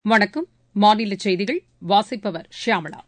வணக்கம் மாநில செய்திகள் வாசிப்பவர் ஷியாமளா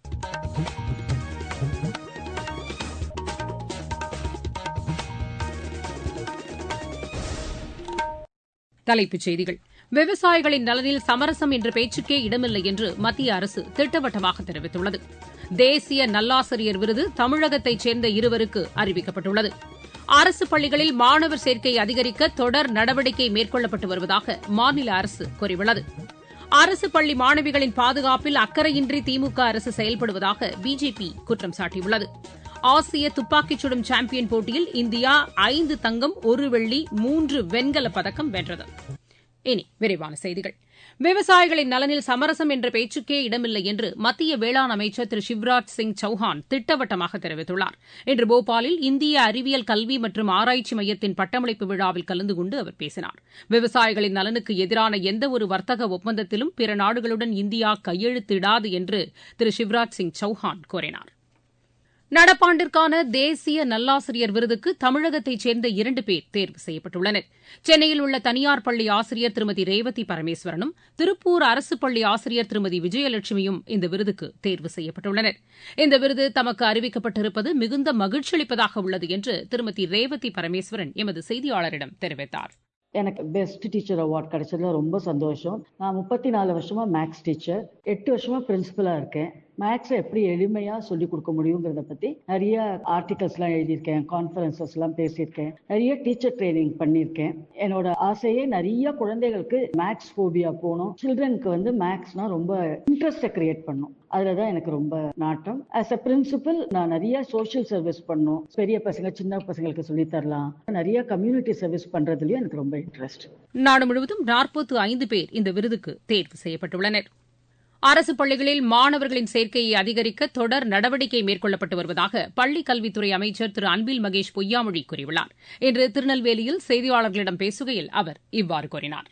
தலைப்புச் செய்திகள் விவசாயிகளின் நலனில் சமரசம் என்ற பேச்சுக்கே இடமில்லை என்று மத்திய அரசு திட்டவட்டமாக தெரிவித்துள்ளது தேசிய நல்லாசிரியர் விருது தமிழகத்தைச் சேர்ந்த இருவருக்கு அறிவிக்கப்பட்டுள்ளது அரசு பள்ளிகளில் மாணவர் சேர்க்கை அதிகரிக்க தொடர் நடவடிக்கை மேற்கொள்ளப்பட்டு வருவதாக மாநில அரசு கூறியுள்ளது அரசு பள்ளி மாணவிகளின் பாதுகாப்பில் அக்கறையின்றி திமுக அரசு செயல்படுவதாக பிஜேபி குற்றம் சாட்டியுள்ளது ஆசிய துப்பாக்கிச் சுடும் சாம்பியன் போட்டியில் இந்தியா ஐந்து தங்கம் ஒரு வெள்ளி மூன்று வெண்கலப் பதக்கம் வென்றது இனி விரிவான செய்திகள் விவசாயிகளின் நலனில் சமரசம் என்ற பேச்சுக்கே இடமில்லை என்று மத்திய வேளாண் அமைச்சர் திரு சிவராஜ் சிங் சௌஹான் திட்டவட்டமாக தெரிவித்துள்ளார் இன்று போபாலில் இந்திய அறிவியல் கல்வி மற்றும் ஆராய்ச்சி மையத்தின் பட்டமளிப்பு விழாவில் கலந்து கொண்டு அவர் பேசினார் விவசாயிகளின் நலனுக்கு எதிரான எந்தவொரு வர்த்தக ஒப்பந்தத்திலும் பிற நாடுகளுடன் இந்தியா கையெழுத்திடாது என்று திரு சிவராஜ் சிங் சௌஹான் கூறினார் நடப்பாண்டிற்கான தேசிய நல்லாசிரியர் விருதுக்கு தமிழகத்தைச் சேர்ந்த இரண்டு பேர் தேர்வு செய்யப்பட்டுள்ளனர் சென்னையில் உள்ள தனியார் பள்ளி ஆசிரியர் திருமதி ரேவதி பரமேஸ்வரனும் திருப்பூர் அரசு பள்ளி ஆசிரியர் திருமதி விஜயலட்சுமியும் இந்த விருதுக்கு தேர்வு செய்யப்பட்டுள்ளனர் இந்த விருது தமக்கு அறிவிக்கப்பட்டிருப்பது மிகுந்த மகிழ்ச்சியளிப்பதாக உள்ளது என்று திருமதி ரேவதி பரமேஸ்வரன் எமது செய்தியாளரிடம் தெரிவித்தார் எனக்கு பெஸ்ட் டீச்சர் அவார்ட் கிடைச்சதுல ரொம்ப சந்தோஷம் நான் முப்பத்தி நாலு வருஷமா மேக்ஸ் டீச்சர் எட்டு வருஷமா பிரின்சிபலா இருக்கேன் மேக்ஸை எப்படி எளிமையா சொல்லி கொடுக்க முடியுங்கிறத பத்தி நிறைய ஆர்டிகல்ஸ் எல்லாம் எழுதியிருக்கேன் கான்ஃபரன்சஸ் எல்லாம் பேசியிருக்கேன் நிறைய டீச்சர் ட்ரைனிங் பண்ணியிருக்கேன் என்னோட ஆசையே நிறைய குழந்தைகளுக்கு மேக்ஸ் ஃபோபியா போகணும் சில்ட்ரனுக்கு வந்து மேக்ஸ்னா ரொம்ப இன்ட்ரெஸ்டை கிரியேட் பண்ணும் அதுலதான் எனக்கு ரொம்ப நாட்டம் ஆஸ் அ பிரின்சிபல் நான் நிறைய சோஷியல் சர்வீஸ் பண்ணும் பெரிய பசங்க சின்ன பசங்களுக்கு சொல்லி தரலாம் நிறைய கம்யூனிட்டி சர்வீஸ் பண்றதுலயும் எனக்கு ரொம்ப இன்ட்ரெஸ்ட் நாடு முழுவதும் நாற்பத்து ஐந்து பேர் இந்த விருதுக்கு தேர்வு செய்யப்பட்டுள்ளனர் அரசு பள்ளிகளில் மாணவர்களின் சேர்க்கையை அதிகரிக்க தொடர் நடவடிக்கை மேற்கொள்ளப்பட்டு வருவதாக பள்ளிக் கல்வித்துறை அமைச்சர் திரு அன்பில் மகேஷ் பொய்யாமொழி கூறியுள்ளார் இன்று திருநெல்வேலியில் செய்தியாளர்களிடம் பேசுகையில் அவர் இவ்வாறு கூறினார்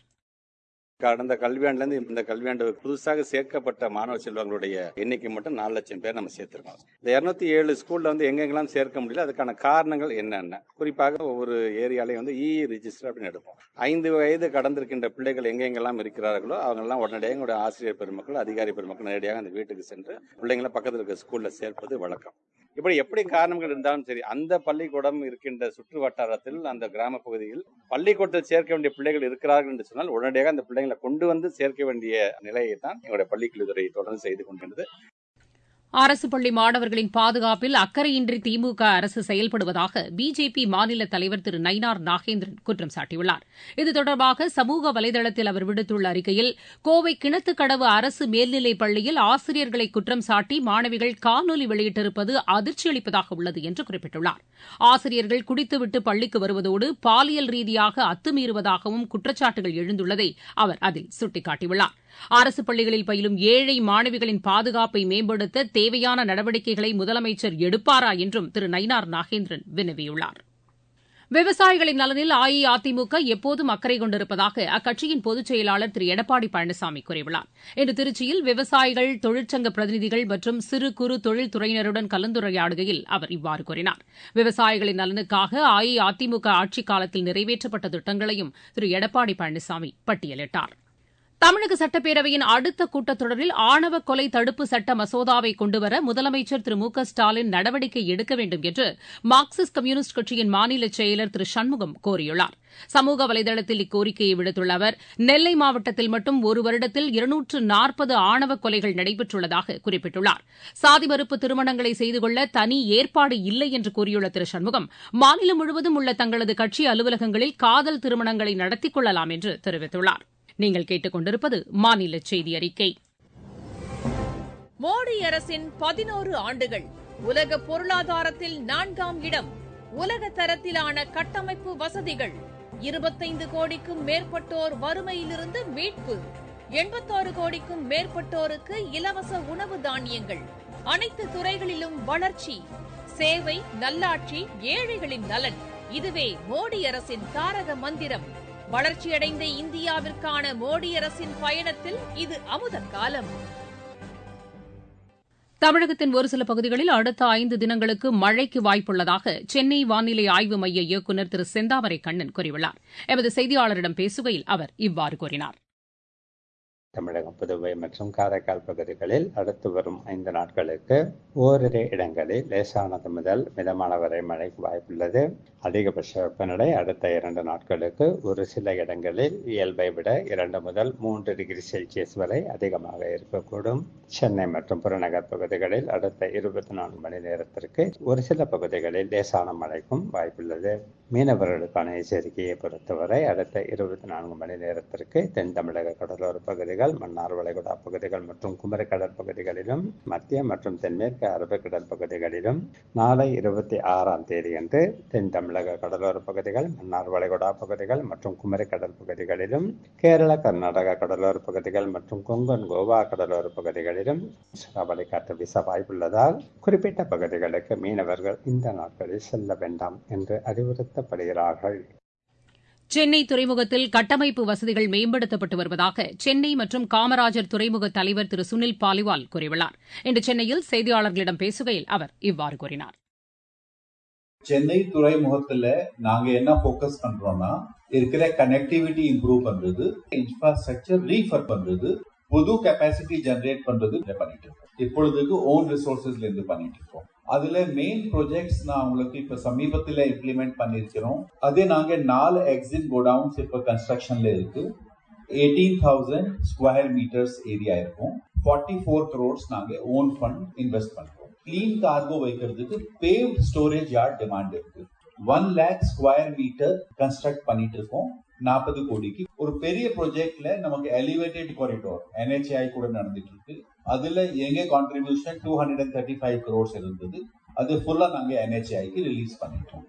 கடந்த கல்வியாண்டுலேருந்து இந்த கல்வியாண்டு புதுசாக சேர்க்கப்பட்ட மாணவ செல்வங்களுடைய எண்ணிக்கை மட்டும் நாலு லட்சம் பேர் நம்ம சேர்த்திருக்கோம் இந்த இருநூத்தி ஏழு ஸ்கூல்ல வந்து எங்கெங்கெல்லாம் சேர்க்க முடியல அதுக்கான காரணங்கள் என்னென்ன குறிப்பாக ஒவ்வொரு ஏரியாலையும் வந்து இ ரிஜிஸ்டர் அப்படின்னு எடுப்போம் ஐந்து வயது கடந்திருக்கின்ற பிள்ளைகள் எங்கெங்கெல்லாம் இருக்கிறார்களோ அவங்கெல்லாம் உடனடியாக எங்களுடைய ஆசிரியர் பெருமக்கள் அதிகாரி பெருமக்கள் நேரடியாக அந்த வீட்டுக்கு சென்று பிள்ளைங்களை பக்கத்தில் இருக்க ஸ்கூல்ல சேர்ப்பது வழக்கம் இப்படி எப்படி காரணங்கள் இருந்தாலும் சரி அந்த பள்ளிக்கூடம் இருக்கின்ற சுற்று வட்டாரத்தில் அந்த கிராம பகுதியில் பள்ளிக்கூடத்தில் சேர்க்க வேண்டிய பிள்ளைகள் இருக்கிறார்கள் என்று சொன்னால் உடனடியாக அந்த பிள்ளைகளை கொண்டு வந்து சேர்க்க வேண்டிய நிலையை தான் எங்களுடைய பள்ளிக்கல்வித்துறை தொடர்ந்து செய்து கொண்டிருந்தது அரசு பள்ளி மாணவர்களின் பாதுகாப்பில் அக்கறையின்றி திமுக அரசு செயல்படுவதாக பிஜேபி மாநில தலைவர் திரு நயினார் நாகேந்திரன் குற்றம் சாட்டியுள்ளார் இது தொடர்பாக சமூக வலைதளத்தில் அவர் விடுத்துள்ள அறிக்கையில் கோவை கிணத்துக்கடவு அரசு மேல்நிலைப் பள்ளியில் ஆசிரியர்களை குற்றம் சாட்டி மாணவிகள் காணொலி வெளியிட்டிருப்பது அதிர்ச்சி அளிப்பதாக உள்ளது என்று குறிப்பிட்டுள்ளார் ஆசிரியர்கள் குடித்துவிட்டு பள்ளிக்கு வருவதோடு பாலியல் ரீதியாக அத்துமீறுவதாகவும் குற்றச்சாட்டுகள் எழுந்துள்ளதை அவர் அதில் சுட்டிக்காட்டியுள்ளார் அரசு பள்ளிகளில் பயிலும் ஏழை மாணவிகளின் பாதுகாப்பை மேம்படுத்த தேவையான நடவடிக்கைகளை முதலமைச்சர் எடுப்பாரா என்றும் திரு நயினார் நாகேந்திரன் வினவியுள்ளார் விவசாயிகளின் நலனில் அஇஅதிமுக எப்போதும் அக்கறை கொண்டிருப்பதாக அக்கட்சியின் பொதுச் செயலாளர் திரு எடப்பாடி பழனிசாமி கூறியுள்ளார் இன்று திருச்சியில் விவசாயிகள் தொழிற்சங்க பிரதிநிதிகள் மற்றும் சிறு குறு தொழில் துறையினருடன் கலந்துரையாடுகையில் அவர் இவ்வாறு கூறினார் விவசாயிகளின் நலனுக்காக அஇஅதிமுக ஆட்சிக் காலத்தில் நிறைவேற்றப்பட்ட திட்டங்களையும் திரு எடப்பாடி பழனிசாமி பட்டியலிட்டார் தமிழக சட்டப்பேரவையின் அடுத்த கூட்டத்தொடரில் ஆணவ கொலை தடுப்பு சட்ட மசோதாவை கொண்டுவர முதலமைச்சர் திரு மு க ஸ்டாலின் நடவடிக்கை எடுக்க வேண்டும் என்று மார்க்சிஸ்ட் கம்யூனிஸ்ட் கட்சியின் மாநில செயலர் திரு சண்முகம் கோரியுள்ளார் சமூக வலைதளத்தில் இக்கோரிக்கையை விடுத்துள்ள அவர் நெல்லை மாவட்டத்தில் மட்டும் ஒரு வருடத்தில் இருநூற்று நாற்பது ஆணவ கொலைகள் நடைபெற்றுள்ளதாக குறிப்பிட்டுள்ளார் சாதி மறுப்பு திருமணங்களை செய்து கொள்ள தனி ஏற்பாடு இல்லை என்று கூறியுள்ள திரு சண்முகம் மாநிலம் முழுவதும் உள்ள தங்களது கட்சி அலுவலகங்களில் காதல் திருமணங்களை நடத்திக் கொள்ளலாம் என்று தெரிவித்துள்ளார் நீங்கள் கேட்டுக்கொண்டிருப்பது மாநில செய்தி அறிக்கை மோடி அரசின் பதினோரு ஆண்டுகள் உலக பொருளாதாரத்தில் நான்காம் இடம் உலக தரத்திலான கட்டமைப்பு வசதிகள் இருபத்தைந்து கோடிக்கும் மேற்பட்டோர் வறுமையிலிருந்து மீட்பு எண்பத்தாறு கோடிக்கும் மேற்பட்டோருக்கு இலவச உணவு தானியங்கள் அனைத்து துறைகளிலும் வளர்ச்சி சேவை நல்லாட்சி ஏழைகளின் நலன் இதுவே மோடி அரசின் தாரக மந்திரம் வளர்ச்சியடைந்த இந்தியாவிற்கான மோடி அரசின் பயணத்தில் இது அமுத காலம் தமிழகத்தின் ஒரு சில பகுதிகளில் அடுத்த ஐந்து தினங்களுக்கு மழைக்கு வாய்ப்புள்ளதாக சென்னை வானிலை ஆய்வு மைய இயக்குநர் திரு செந்தாமரை கண்ணன் கூறியுள்ளார் எமது செய்தியாளரிடம் பேசுகையில் அவர் இவ்வாறு கூறினார் தமிழகம் புதுவை மற்றும் காரைக்கால் பகுதிகளில் அடுத்து வரும் ஐந்து நாட்களுக்கு ஓரிரு இடங்களில் லேசானது முதல் மிதமான வரை மழைக்கு வாய்ப்புள்ளது அதிகபட்ச வெப்பநிலை அடுத்த இரண்டு நாட்களுக்கு ஒரு சில இடங்களில் இயல்பை விட இரண்டு முதல் மூன்று டிகிரி செல்சியஸ் வரை அதிகமாக இருக்கக்கூடும் சென்னை மற்றும் புறநகர் பகுதிகளில் அடுத்த இருபத்தி நான்கு மணி நேரத்திற்கு ஒரு சில பகுதிகளில் லேசான மழைக்கும் வாய்ப்புள்ளது மீனவர்களுக்கான எச்சரிக்கையை பொறுத்தவரை அடுத்த இருபத்தி நான்கு மணி நேரத்திற்கு தென் தமிழக கடலோர பகுதிகள் மன்னார் வளைகுடா பகுதிகள் மற்றும் குமரி கடல் பகுதிகளிலும் மத்திய மற்றும் தென்மேற்கு அரபிக்கடல் பகுதிகளிலும் நாளை இருபத்தி ஆறாம் தேதியன்று தென் தமிழக கடலோர பகுதிகள் மன்னார் வளைகுடா பகுதிகள் மற்றும் குமரி கடல் பகுதிகளிலும் கேரள கர்நாடக கடலோர பகுதிகள் மற்றும் கொங்கன் கோவா கடலோர பகுதிகளிலும் சூறாவளி காற்று வீச வாய்ப்புள்ளதால் குறிப்பிட்ட பகுதிகளுக்கு மீனவர்கள் இந்த நாட்களில் செல்ல வேண்டாம் என்று அறிவுறுத்தப்படுகிறார்கள் சென்னை துறைமுகத்தில் கட்டமைப்பு வசதிகள் மேம்படுத்தப்பட்டு வருவதாக சென்னை மற்றும் காமராஜர் துறைமுக தலைவர் திரு சுனில் பாலிவால் கூறியுள்ளார் இன்று சென்னையில் செய்தியாளர்களிடம் பேசுகையில் அவர் இவ்வாறு கூறினார் சென்னை துறைமுகத்துல நாங்க என்ன போக்கஸ் பண்றோம்னா இருக்கிற கனெக்டிவிட்டி இம்ப்ரூவ் பண்றது இன்ஃப்ராஸ்ட்ரக்சர் ரீஃபர் பண்றது புது கெப்பாசிட்டி ஜெனரேட் பண்றது பண்ணிட்டு இருக்கோம் இப்பொழுதுக்கு ஓன் ரிசோர்சஸ்ல இருந்து பண்ணிட்டு இருக்கோம் அதுல மெயின் ப்ரொஜெக்ட்ஸ் நான் உங்களுக்கு இப்ப சமீபத்துல இம்ப்ளிமெண்ட் பண்ணிருக்கிறோம் அதே நாங்க நாலு எக்ஸிட் கோடவுன்ஸ் இப்ப கன்ஸ்ட்ரக்ஷன்ல இருக்கு eighteen thousand square metres area இருக்கும் ஃபார்ட்டி ஃபோர் க்ரோர்ஸ் நாங்க ஓன் ஃபண்ட் இன்வெஸ்ட் பண்றோம் கிளீன் கார்கோ வைக்கிறதுக்கு பேவ்ட் ஸ்டோரேஜ் யார்ட் டிமாண்ட் இருக்கு one lakh square metre construct பண்ணிட்டு இருக்கோம் நாற்பது கோடிக்கு ஒரு பெரிய ப்ராஜெக்ட்ல நமக்கு எலிவேட்டட் காரிடோர் என்ஹெச்ஐ கூட நடந்துட்டு இருக்கு அதுல எங்க contribution two hundred and thirty five crores இருந்தது அது ஃபுல்லா நாங்க என்ஹெச்ஐக்கு ரிலீஸ் பண்ணிட்டோம்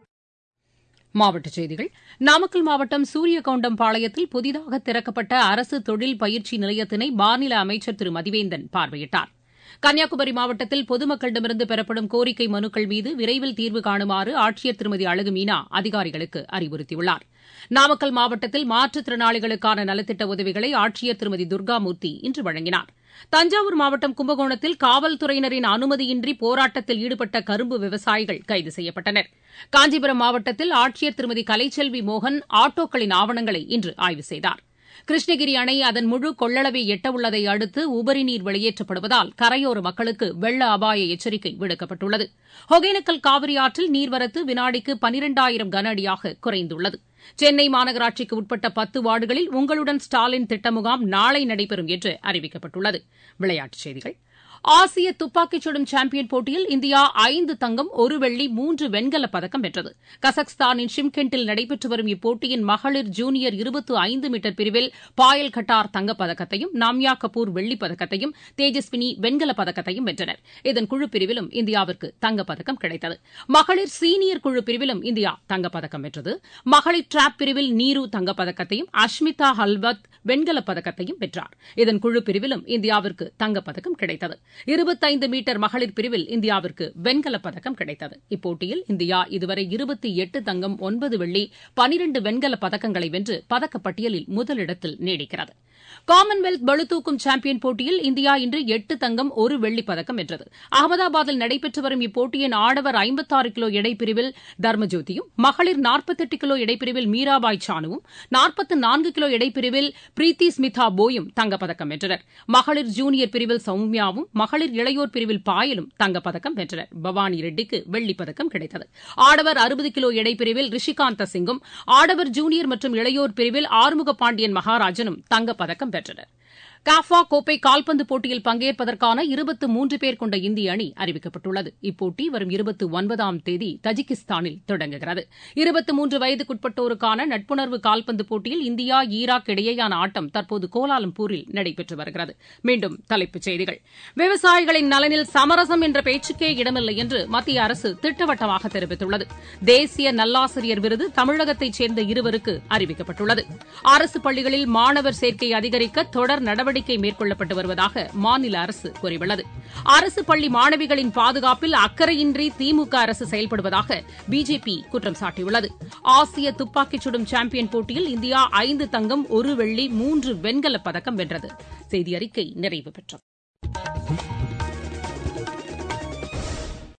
மாவட்டச் செய்திகள் நாமக்கல் மாவட்டம் சூரியகவுண்டம் பாளையத்தில் புதிதாக திறக்கப்பட்ட அரசு தொழில் பயிற்சி நிலையத்தினை மாநில அமைச்சர் திரு மதிவேந்தன் பார்வையிட்டார் கன்னியாகுமரி மாவட்டத்தில் பொதுமக்களிடமிருந்து பெறப்படும் கோரிக்கை மனுக்கள் மீது விரைவில் தீர்வு காணுமாறு ஆட்சியர் திருமதி அழகு மீனா அதிகாரிகளுக்கு அறிவுறுத்தியுள்ளார் நாமக்கல் மாவட்டத்தில் மாற்றுத்திறனாளிகளுக்கான நலத்திட்ட உதவிகளை ஆட்சியர் திருமதி துர்காமூர்த்தி இன்று வழங்கினார் தஞ்சாவூர் மாவட்டம் கும்பகோணத்தில் காவல்துறையினரின் அனுமதியின்றி போராட்டத்தில் ஈடுபட்ட கரும்பு விவசாயிகள் கைது செய்யப்பட்டனர் காஞ்சிபுரம் மாவட்டத்தில் ஆட்சியர் திருமதி கலைச்செல்வி மோகன் ஆட்டோக்களின் ஆவணங்களை இன்று ஆய்வு செய்தார் கிருஷ்ணகிரி அணை அதன் முழு கொள்ளளவை எட்டவுள்ளதை அடுத்து உபரி நீர் வெளியேற்றப்படுவதால் கரையோர மக்களுக்கு வெள்ள அபாய எச்சரிக்கை விடுக்கப்பட்டுள்ளது ஒகேனக்கல் காவிரி ஆற்றில் நீர்வரத்து வினாடிக்கு பனிரெண்டாயிரம் கன அடியாக குறைந்துள்ளது சென்னை மாநகராட்சிக்கு உட்பட்ட பத்து வார்டுகளில் உங்களுடன் ஸ்டாலின் திட்ட முகாம் நாளை நடைபெறும் என்று அறிவிக்கப்பட்டுள்ளது விளையாட்டுச் செய்திகள் ஆசிய துப்பாக்கிச் சுடும் சாம்பியன் போட்டியில் இந்தியா ஐந்து தங்கம் ஒரு வெள்ளி மூன்று வெண்கலப் பதக்கம் வென்றது கசக்ஸ்தானின் ஷிம்கெண்டில் நடைபெற்று வரும் இப்போட்டியின் மகளிர் ஜூனியர் இருபத்து ஐந்து மீட்டர் பிரிவில் பாயல் கட்டார் தங்கப்பதக்கத்தையும் நாம்யா கபூர் வெள்ளிப் பதக்கத்தையும் தேஜஸ்வினி வெண்கலப் பதக்கத்தையும் வென்றனர் இதன் குழு பிரிவிலும் இந்தியாவிற்கு தங்கப்பதக்கம் கிடைத்தது மகளிர் சீனியர் குழு பிரிவிலும் இந்தியா தங்கப்பதக்கம் வென்றது மகளிர் டிராப் பிரிவில் நீரு தங்கப்பதக்கத்தையும் அஷ்மிதா ஹல்வத் வெண்கலப் பதக்கத்தையும் வென்றார் இதன் குழு பிரிவிலும் இந்தியாவிற்கு தங்கப்பதக்கம் கிடைத்தது இருபத்தைந்து மீட்டர் மகளிர் பிரிவில் இந்தியாவிற்கு வெண்கலப் பதக்கம் கிடைத்தது இப்போட்டியில் இந்தியா இதுவரை இருபத்தி எட்டு தங்கம் ஒன்பது வெள்ளி பனிரண்டு வெண்கலப் பதக்கங்களை வென்று பதக்கப்பட்டியலில் முதலிடத்தில் நீடிக்கிறது காமன்வெல்த் பளுதூக்கும் சாம்பியன் போட்டியில் இந்தியா இன்று எட்டு தங்கம் ஒரு வெள்ளிப் பதக்கம் வென்றது அகமதாபாத்தில் நடைபெற்று வரும் இப்போட்டியின் ஆடவர் ஐம்பத்தாறு கிலோ எடைப்பிரிவில் தர்மஜோதியும் மகளிர் நாற்பத்தெட்டு கிலோ எடைப்பிரிவில் மீராபாய் சானுவும் நாற்பத்து நான்கு கிலோ எடைப்பிரிவில் பிரீத்தி ஸ்மிதா போயும் தங்கப்பதக்கம் வென்றனர் மகளிர் ஜூனியர் பிரிவில் சௌமியாவும் மகளிர் இளையோர் பிரிவில் பாயலும் தங்கப்பதக்கம் வென்றனர் பவானி ரெட்டிக்கு வெள்ளிப் பதக்கம் கிடைத்தது ஆடவர் அறுபது கிலோ எடைப்பிரிவில் ரிஷிகாந்த சிங்கும் ஆடவர் ஜூனியர் மற்றும் இளையோர் பிரிவில் ஆறுமுக பாண்டியன் மகாராஜனும் தங்கப்பதக்கம் வென்றனர் காஃபா கோப்பை கால்பந்து போட்டியில் பங்கேற்பதற்கான இருபத்து மூன்று பேர் கொண்ட இந்திய அணி அறிவிக்கப்பட்டுள்ளது இப்போட்டி வரும் இருபத்தி ஒன்பதாம் தேதி தஜிகிஸ்தானில் தொடங்குகிறது இருபத்தி மூன்று வயதுக்குட்பட்டோருக்கான நட்புணர்வு கால்பந்து போட்டியில் இந்தியா ஈராக் இடையேயான ஆட்டம் தற்போது கோலாலம்பூரில் நடைபெற்று வருகிறது மீண்டும் தலைப்புச் செய்திகள் விவசாயிகளின் நலனில் சமரசம் என்ற பேச்சுக்கே இடமில்லை என்று மத்திய அரசு திட்டவட்டமாக தெரிவித்துள்ளது தேசிய நல்லாசிரியர் விருது தமிழகத்தைச் சேர்ந்த இருவருக்கு அறிவிக்கப்பட்டுள்ளது அரசு பள்ளிகளில் மாணவர் சேர்க்கை அதிகரிக்க தொடர் நடவடிக்கை மேற்கொள்ளப்பட்டு வருவதாக மாநில அரசு கூறியுள்ளது அரசு பள்ளி மாணவிகளின் பாதுகாப்பில் அக்கறையின்றி திமுக அரசு செயல்படுவதாக பிஜேபி குற்றம் சாட்டியுள்ளது ஆசிய துப்பாக்கிச் சுடும் சாம்பியன் போட்டியில் இந்தியா ஐந்து தங்கம் ஒரு வெள்ளி மூன்று வெண்கலப் பதக்கம் வென்றது செய்தி அறிக்கை நிறைவு பெற்றது